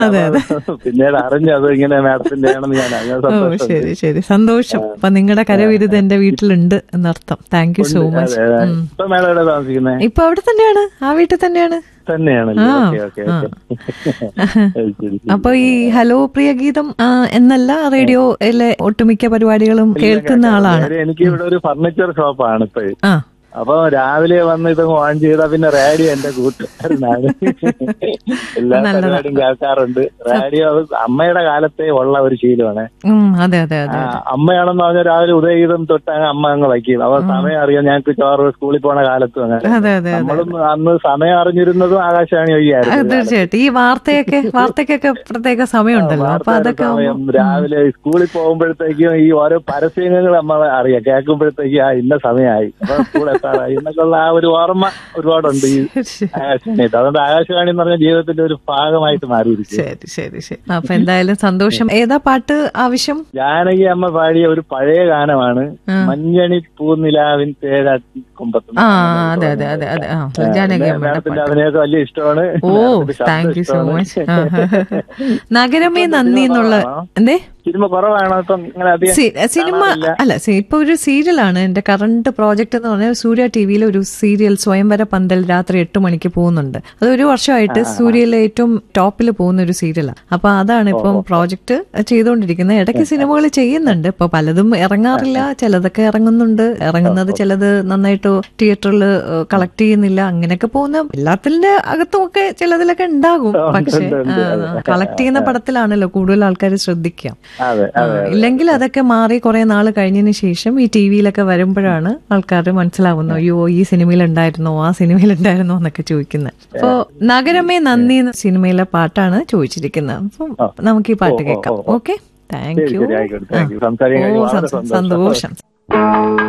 അതെ അതെ പിന്നീട് അറിഞ്ഞു അത് ഇങ്ങനെ മാഡത്തിന്റെ ആണെന്ന് ഞാൻ അങ്ങനെ ഓ സന്തോഷം ശരി ശരി സന്തോഷം അപ്പൊ നിങ്ങളുടെ കരവിരുത് എന്റെ വീട്ടിലുണ്ട് എന്നർത്ഥം താങ്ക് യു സോ മച്ച് അതെ അതെ ഇപ്പൊ മാഡം എവിടെ താമസിക്കുന്നത് ഇപ്പൊ അവിടെ തന്നെയാണ് ആ വീട്ടിൽ തന്നെയാണ് തന്നെയാണല്ലോ ആ, ഓക്കെ ഓക്കെ ആ. ഓക്കെ ശരി അപ്പൊ ഈ ഹലോ പ്രിയ ഗീതം ആ, എന്നല്ല റേഡിയോയിലെ ഒട്ടുമിക്ക പരിപാടികളും കേൾക്കുന്ന ആളാണ് കാര്യം എനിക്ക് ഇവിടെ ഒരു ഫർണിച്ചർ ഷോപ്പാണ് ഇപ്പോഴും ആ അപ്പൊ രാവിലെ വന്ന് ഇത് ഓൺ ചെയ്താ പിന്നെ റേഡിയോ എന്റെ കൂട്ടുകാരനാണ് എല്ലാ നല്ലതാ. പരിപാടിയും കേൾക്കാറുണ്ട് റേഡിയോ അത് അമ്മയുടെ കാലത്തെ ഉള്ള ഒരു ശീലമാണ് ഉം അതെ അതെ ആ, അതെ അമ്മയാണെന്ന് പറഞ്ഞാൽ രാവിലെ ഉദയഗീതം തൊട്ട് അങ്ങ് അമ്മ അങ്ങ് വയ്ക്കും അപ്പൊ സമയം അറിയാം ഞങ്ങൾക്ക് ചോറ് സ്കൂളിൽ പോണ കാലത്തും അങ്ങനെ അതെ അതെ അതെ നമ്മളും അന്ന് സമയം അറിഞ്ഞിരുന്നതും ആകാശവാണി അത് വഴിയായിരുന്നു തീർച്ചയായിട്ടും ഈ വാർത്തയൊക്കെ വാർത്തക്കൊക്കെ പ്രത്യേക സമയമുണ്ടല്ലോ അപ്പൊ വാർത്തയുടെ അതൊക്കെ സമയം ആവുമ്പോ- രാവിലെ സ്കൂളിൽ പോകുമ്പോഴത്തേക്കും ഈ ഓരോ പരസ്യങ്ങൾ നമ്മൾ അറിയാം കേൾക്കുമ്പോഴത്തേക്കും ആ ഇന്ന സമയമായി അപ്പൊ സ്കൂൾ എത്താറായി എന്നൊക്കെയുള്ള ആ ഒരു ഓർമ്മ ഒരുപാടുണ്ട് ഈ ശരി ആകാശവാണിയിട്ട് അതുകൊണ്ട് ആകാശവാണി എന്ന് പറഞ്ഞ ജീവിതത്തിന്റെ ഒരു ഭാഗമായിട്ട് മാറിയിരിക്കും ശരി ശരി ശരി അപ്പൊ എന്തായാലും സന്തോഷം ഏതാ പാട്ട് ആവശ്യം ജാനകി അമ്മ പാടിയ ഒരു പഴയ ഗാനമാണ് ആ. മഞ്ഞണി പൂനിലാവിൻ തേടാറ്റി കുമ്പത്ത് ആ അതെ അതെ അതെ അതെ ആ ജാനകി അമ്മയുടെ മാഡത്തിന്റെ പാട്ട് അഭിനയൊക്കെ വലിയ ഇഷ്ടമാണ് ഓ മാഡത്തിന്റെ ശബ്ദം താങ്ക് യു സോ ഇഷ്ടമാണ്. മച്ച് നഗരമേ നന്ദി എന്നുള്ള എന്തേ സിനിമ കുറവാണോ ഇപ്പം ഇങ്ങനെ അധികം സി- സിനിമ കാണാറില്ല. അല്ല സി- ഇപ്പൊ ഒരു സീരിയലാണ് എന്റെ കറണ്ട് പ്രോജക്റ്റ് എന്ന് പറഞ്ഞാൽ സൂര്യ ടി വിയിലെ ഒരു സീരിയൽ സ്വയംവര പന്തൽ രാത്രി എട്ട് മണിക്ക് പോകുന്നുണ്ട് അത് ഒരു വർഷമായിട്ട് സൂര്യയിലെ ഏറ്റവും ടോപ്പിൽ പോകുന്ന ഒരു സീരിയലാണ് അപ്പൊ അതാണ് ഇപ്പം പ്രോജക്റ്റ് ചെയ്തുകൊണ്ടിരിക്കുന്നത് ഇടയ്ക്ക് സിനിമകൾ ചെയ്യുന്നുണ്ട് ഇപ്പൊ പലതും ഇറങ്ങാറില്ല ചിലതൊക്കെ ഇറങ്ങുന്നുണ്ട് ഇറങ്ങുന്നത് ചിലത് നന്നായിട്ട് തിയേറ്ററിൽ കളക്ട് ചെയ്യുന്നില്ല അങ്ങനെയൊക്കെ പോകുന്ന എല്ലാത്തിന്റെ അകത്തുമൊക്കെ ചിലതിലൊക്കെ ഉണ്ടാകും പക്ഷെ കളക്ട് ചെയ്യുന്ന പടത്തിലാണല്ലോ കൂടുതൽ ആൾക്കാർ ശ്രദ്ധിക്കുക അതെ ആ, അതെ ഇല്ലെങ്കിൽ അതൊക്കെ മാറി കുറെ നാൾ കഴിഞ്ഞതിന് ശേഷം ഈ ടി വിയിലൊക്കെ വരുമ്പോഴാണ് ആൾക്കാർ മനസ്സിലാവുന്നു അയ്യോ ഈ സിനിമയിൽ ഉണ്ടായിരുന്നോ ആ സിനിമയിൽ ഉണ്ടായിരുന്നോ എന്നൊക്കെ ചോദിക്കുന്നത് അപ്പോ നഗരമേ നന്ദി എന്ന സിനിമയിലെ പാട്ടാണ് ചോദിച്ചിരിക്കുന്നത് അപ്പം നമുക്ക് ഈ പാട്ട് കേൾക്കാം ഓക്കെ താങ്ക് ശരി യു ശരി ആയിക്കോട്ടെ താങ്ക് യു സംസാരിക്കാൻ ഓ കഴിഞ്ഞ വളരെ സന്തോഷം സന്തോഷം